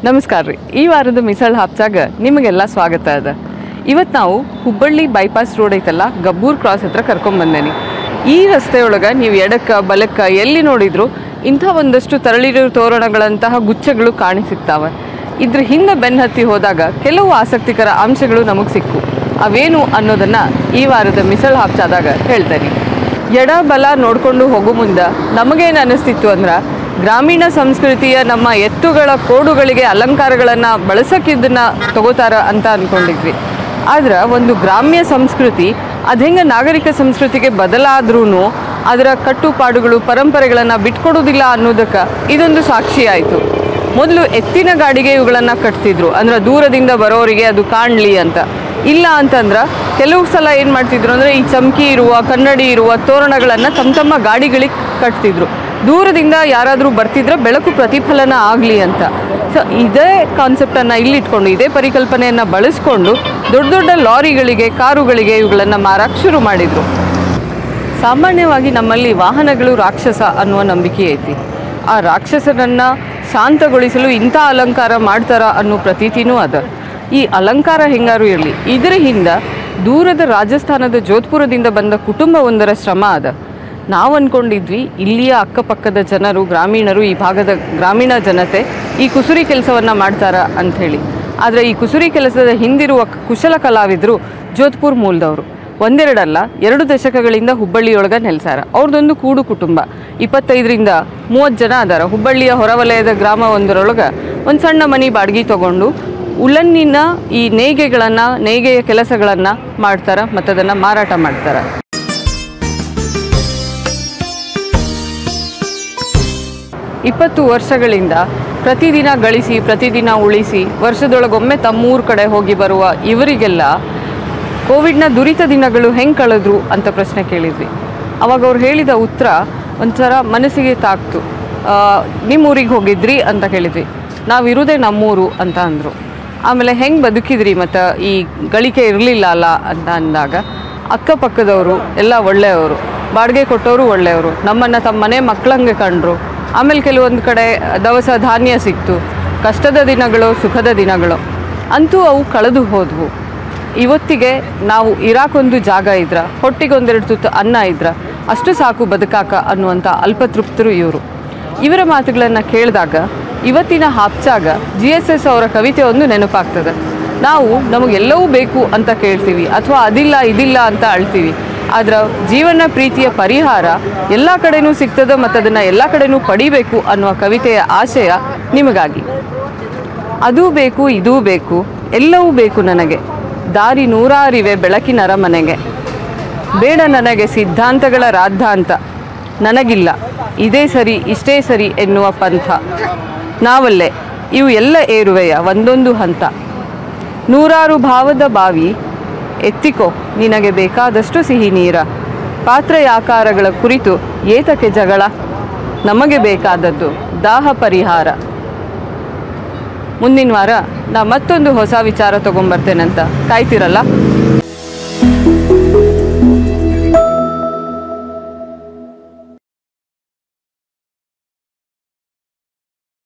ನಮಸ್ಕಾರ ರೀ ಈ ವಾರದ ಮಿಸಲ್ ಹಾಪ್ಸಾಗ ನಿಮಗೆಲ್ಲ ಸ್ವಾಗತ ಅದ ಇವತ್ತು ನಾವು ಹುಬ್ಬಳ್ಳಿ ಬೈಪಾಸ್ ರೋಡ್ ಐತಲ್ಲ ಗಬ್ಬೂರ್ ಕ್ರಾಸ್ ಹತ್ರ ಕರ್ಕೊಂಬಂದೇನಿ ಈ ರಸ್ತೆಯೊಳಗೆ ನೀವು ಎಡಕ್ಕ ಬಲಕ್ಕ ಎಲ್ಲಿ ನೋಡಿದ್ರು ಇಂಥ ಒಂದಷ್ಟು ತರಳಿರೋ ತೋರಣಗಳಂತಹ ಗುಚ್ಛಗಳು ಕಾಣಿಸಿಕ್ತಾವೆ ಇದ್ರ ಹಿಂದೆ ಬೆನ್ನ ಹತ್ತಿ ಹೋದಾಗ ಕೆಲವು ಆಸಕ್ತಿಕರ ಅಂಶಗಳು ನಮಗೆ ಸಿಕ್ಕು ಅವೇನು ಅನ್ನೋದನ್ನ ಈ ವಾರದ ಮಿಸಲ್ ಹಾಪ್ಸಾದಾಗ ಹೇಳ್ತೇನೆ ಎಡ ಬಲ ನೋಡ್ಕೊಂಡು ಹೋಗೋ ಮುಂದೆ ನಮಗೇನು ಅನಿಸ್ತಿತ್ತು ಅಂದ್ರೆ ಗ್ರಾಮೀಣ ಸಂಸ್ಕೃತಿಯ ನಮ್ಮ ಎತ್ತುಗಳ ಕೋಡುಗಳಿಗೆ ಅಲಂಕಾರಗಳನ್ನು ಬಳಸೋಕ್ಕಿದ್ದನ್ನು ತಗೋತಾರ ಅಂತ ಅಂದ್ಕೊಂಡಿದ್ವಿ ಆದ್ರೆ ಒಂದು ಗ್ರಾಮ್ಯ ಸಂಸ್ಕೃತಿ ಅದು ಹೆಂಗೆ ನಾಗರಿಕ ಸಂಸ್ಕೃತಿಗೆ ಬದಲಾದ್ರೂ ಅದರ ಕಟ್ಟುಪಾಡುಗಳು ಪರಂಪರೆಗಳನ್ನು ಬಿಟ್ಕೊಡೋದಿಲ್ಲ ಅನ್ನೋದಕ್ಕೆ ಇದೊಂದು ಸಾಕ್ಷಿ ಆಯಿತು ಮೊದಲು ಎತ್ತಿನ ಗಾಡಿಗೆ ಇವುಗಳನ್ನು ಕಟ್ತಿದ್ರು ಅಂದ್ರೆ ದೂರದಿಂದ ಬರೋರಿಗೆ ಅದು ಕಾಣಲಿ ಅಂತ ಇಲ್ಲ ಅಂತಂದ್ರೆ ಕೆಲವು ಸಲ ಏನು ಮಾಡ್ತಿದ್ರು ಅಂದರೆ ಈ ಚಮಕಿ ಇರುವ ಕನ್ನಡಿ ಇರುವ ತೋರಣಗಳನ್ನು ತಮ್ಮ ತಮ್ಮ ಗಾಡಿಗಳಿಗೆ ಕಟ್ತಿದ್ರು ದೂರದಿಂದ ಯಾರಾದರೂ ಬರ್ತಿದ್ರೆ ಬೆಳಕು ಪ್ರತಿಫಲನ ಆಗಲಿ ಅಂತ ಸೊ ಇದೇ ಕಾನ್ಸೆಪ್ಟನ್ನು ಇಲ್ಲಿಟ್ಕೊಂಡು ಇದೇ ಪರಿಕಲ್ಪನೆಯನ್ನು ಬಳಸ್ಕೊಂಡು ದೊಡ್ಡ ದೊಡ್ಡ ಲಾರಿಗಳಿಗೆ ಕಾರುಗಳಿಗೆ ಇವುಗಳನ್ನು ಮಾರಕ್ಕೆ ಶುರು ಮಾಡಿದರು ಸಾಮಾನ್ಯವಾಗಿ ನಮ್ಮಲ್ಲಿ ವಾಹನಗಳು ರಾಕ್ಷಸ ಅನ್ನುವ ನಂಬಿಕೆ ಐತಿ ಆ ರಾಕ್ಷಸನನ್ನ ಶಾಂತಗೊಳಿಸಲು ಇಂಥ ಅಲಂಕಾರ ಮಾಡ್ತಾರ ಅನ್ನೋ ಪ್ರತೀತಿನೂ ಅದ ಈ ಅಲಂಕಾರ ಹೆಂಗಾರು ಇರಲಿ ಇದರ ಹಿಂದೆ ದೂರದ ರಾಜಸ್ಥಾನದ ಜೋಧ್ಪುರದಿಂದ ಬಂದ ಕುಟುಂಬವೊಂದರ ಶ್ರಮ ಅದ ನಾವು ಅಂದ್ಕೊಂಡಿದ್ವಿ ಇಲ್ಲಿಯ ಅಕ್ಕಪಕ್ಕದ ಜನರು ಗ್ರಾಮೀಣರು ಈ ಭಾಗದ ಗ್ರಾಮೀಣ ಜನತೆ ಈ ಕುಸುರಿ ಕೆಲಸವನ್ನು ಮಾಡ್ತಾರ ಅಂಥೇಳಿ ಆದರೆ ಈ ಕುಸುರಿ ಕೆಲಸದ ಹಿಂದಿರುವ ಕುಶಲ ಕಲಾವಿದರು ಜೋಧ್ಪುರ್ ಮೂಲದವರು ಒಂದೆರಡಲ್ಲ ಎರಡು ದಶಕಗಳಿಂದ ಹುಬ್ಬಳ್ಳಿಯೊಳಗೆ ನೆಲೆಸಾರ ಅವ್ರದ್ದೊಂದು ಕೂಡು ಕುಟುಂಬ ಇಪ್ಪತ್ತೈದರಿಂದ ಮೂವತ್ತು ಜನ ಅದಾರ ಹುಬ್ಬಳ್ಳಿಯ ಹೊರವಲಯದ ಗ್ರಾಮ ಒಂದರೊಳಗೆ ಒಂದು ಸಣ್ಣ ಮನೆ ಬಾಡಿಗೆ ತಗೊಂಡು ಉಲ್ಲನ್ನಿನ ಈ ನೇಯ್ಗೆಗಳನ್ನು ನೇಯ್ಗೆಯ ಕೆಲಸಗಳನ್ನು ಮಾಡ್ತಾರೆ ಮತ್ತು ಅದನ್ನು ಮಾರಾಟ ಮಾಡ್ತಾರೆ ಇಪ್ಪತ್ತು ವರ್ಷಗಳಿಂದ ಪ್ರತಿದಿನ ಗಳಿಸಿ ಪ್ರತಿದಿನ ಉಳಿಸಿ ವರ್ಷದೊಳಗೊಮ್ಮೆ ತಮ್ಮೂರ ಕಡೆ ಹೋಗಿ ಬರುವ ಇವರಿಗೆಲ್ಲ ಕೋವಿಡ್ನ ದುರಿತ ದಿನಗಳು ಹೆಂಗೆ ಕಳೆದ್ರು ಅಂತ ಪ್ರಶ್ನೆ ಕೇಳಿದ್ವಿ ಅವಾಗ ಅವ್ರು ಹೇಳಿದ ಉತ್ತರ ಒಂಥರ ಮನಸ್ಸಿಗೆ ತಾಕ್ತು ಆ, ನಿಮ್ಮ ಊರಿಗೆ ಹೋಗಿದ್ರಿ ಅಂತ ಕೇಳಿದ್ವಿ ನಾವಿರುವುದೇ ನಮ್ಮೂರು ಅಂತ ಅಂದರು ಆಮೇಲೆ ಹೆಂಗೆ ಬದುಕಿದ್ರಿ ಮತ್ತು ಈ ಗಳಿಕೆ ಇರಲಿಲ್ಲ ಅಲ್ಲ ಅಂತ ಅಂದಾಗ ಅಕ್ಕಪಕ್ಕದವರು ಎಲ್ಲ ಒಳ್ಳೆಯವರು ಬಾಡಿಗೆ ಕೊಟ್ಟವರು ಒಳ್ಳೆಯವರು ನಮ್ಮನ್ನು ತಮ್ಮ ಮನೆ ಮಕ್ಕಳಂಗೆ ಕಂಡ್ರು ಆಮೇಲೆ ಕೆಲವೊಂದು ಕಡೆ ದವಸ ಧಾನ್ಯ ಸಿಕ್ತು ಕಷ್ಟದ ದಿನಗಳು ಸುಖದ ದಿನಗಳು ಅಂತೂ ಅವು ಕಳೆದು ಹೋದವು ಇವತ್ತಿಗೆ ನಾವು ಇರಾಕೊಂದು ಜಾಗ ಇದ್ರ ಹೊಟ್ಟಿಗೆ ಒಂದೆರಡು ತುತ್ತು ಅನ್ನ ಇದ್ರ ಅಷ್ಟು ಸಾಕು ಬದುಕಾಕ ಅನ್ನುವಂಥ ಅಲ್ಪತೃಪ್ತರು ಇವರು ಇವರ ಮಾತುಗಳನ್ನು ಕೇಳಿದಾಗ ಇವತ್ತಿನ ಹಾಪ್ಚಾಗ ಜಿ ಎಸ್ ಎಸ್ ಅವರ ಕವಿತೆ ಒಂದು ನೆನಪಾಗ್ತದೆ ನಾವು ನಮಗೆಲ್ಲವೂ ಬೇಕು ಅಂತ ಕೇಳ್ತೀವಿ ಅಥವಾ ಅದಿಲ್ಲ ಇದಿಲ್ಲ ಅಂತ ಅಳ್ತೀವಿ ಆದ್ರೆ ಜೀವನ ಪ್ರೀತಿಯ ಪರಿಹಾರ ಎಲ್ಲ ಕಡೆನೂ ಸಿಗ್ತದೆ ಮತ್ತು ಅದನ್ನು ಎಲ್ಲ ಕಡೆನೂ ಪಡಿಬೇಕು ಅನ್ನುವ ಕವಿತೆಯ ಆಶಯ ನಿಮಗಾಗಿ ಅದೂ ಬೇಕು ಇದೂ ಬೇಕು ಎಲ್ಲವೂ ಬೇಕು ನನಗೆ ದಾರಿ ನೂರಾರಿವೆ ಬೆಳಕಿನ ಅರಮನೆಗೆ ಬೇಡ ನನಗೆ ಸಿದ್ಧಾಂತಗಳ ರಾದ್ಧಾಂತ ನನಗಿಲ್ಲ ಇದೇ ಸರಿ ಇಷ್ಟೇ ಸರಿ ಎನ್ನುವ ಪಂಥ ನಾವಲ್ಲೇ ಇವು ಎಲ್ಲ ಏರುವೆಯ ಒಂದೊಂದು ಹಂತ ನೂರಾರು ಭಾವದ ಬಾವಿ ಎತ್ತಿಕೋ ನಿನಗೆ ಬೇಕಾದಷ್ಟು ಸಿಹಿ ನೀರ ಪಾತ್ರೆಯಾಕಾರಗಳ ಕುರಿತು ಏತಕ್ಕೆ ಜಗಳ ನಮಗೆ ಬೇಕಾದದ್ದು ದಾಹ ಪರಿಹಾರ ಮುಂದಿನ ವಾರ ನಾ ಮತ್ತೊಂದು ಹೊಸ ವಿಚಾರ ತಗೊಂಬರ್ತೇನಂತ ಕಾಯ್ತಿರಲ್ಲ